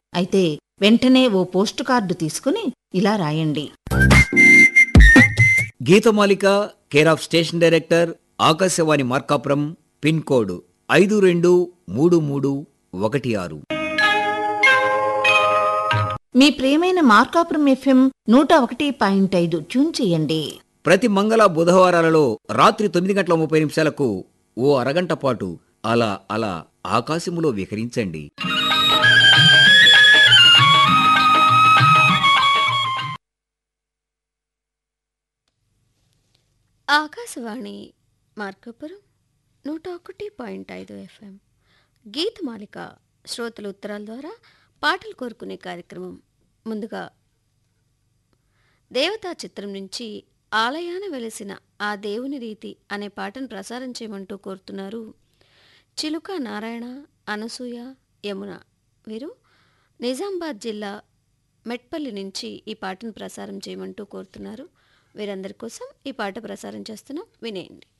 అయితే వెంటనే ఓ post card తీసుకుని ఇలా రాయండి Geetamalika care of station director Akashvani Markapuram pin code ఐదు రెండు మూడు మూడు ఒకటి ఆరు మీ ప్రియమైన మార్కాపురం ఎఫ్ఎం నూట ఒకటి పాయింట్ ఐదు ట్యూన్ చేయండి ప్రతి మంగళ బుధవారాలలో రాత్రి తొమ్మిది గంటల ముప్పై నిమిషాలకు ఓ అరగంట పాటు అలా అలా ఆకాశములో విహరించండి ఆకాశవాణి మార్కాపురం నూట ఒకటి పాయింట్ ఐదు ఎఫ్ఎం గీతమాలిక శ్రోతల ఉత్తరాల ద్వారా పాటలు కోరుకునే కార్యక్రమం ముందుగా దేవతా చిత్రం నుంచి ఆలయాన వెలిసిన ఆ దేవుని రీతి అనే పాటను ప్రసారం చేయమంటూ కోరుతున్నారు చిలుక నారాయణ అనసూయ యమున వీరు నిజామాబాద్ జిల్లా మెట్పల్లి నుంచి ఈ పాటను ప్రసారం చేయమంటూ కోరుతున్నారు వీరందరి కోసం ఈ పాట ప్రసారం చేస్తున్నాం వినేయండి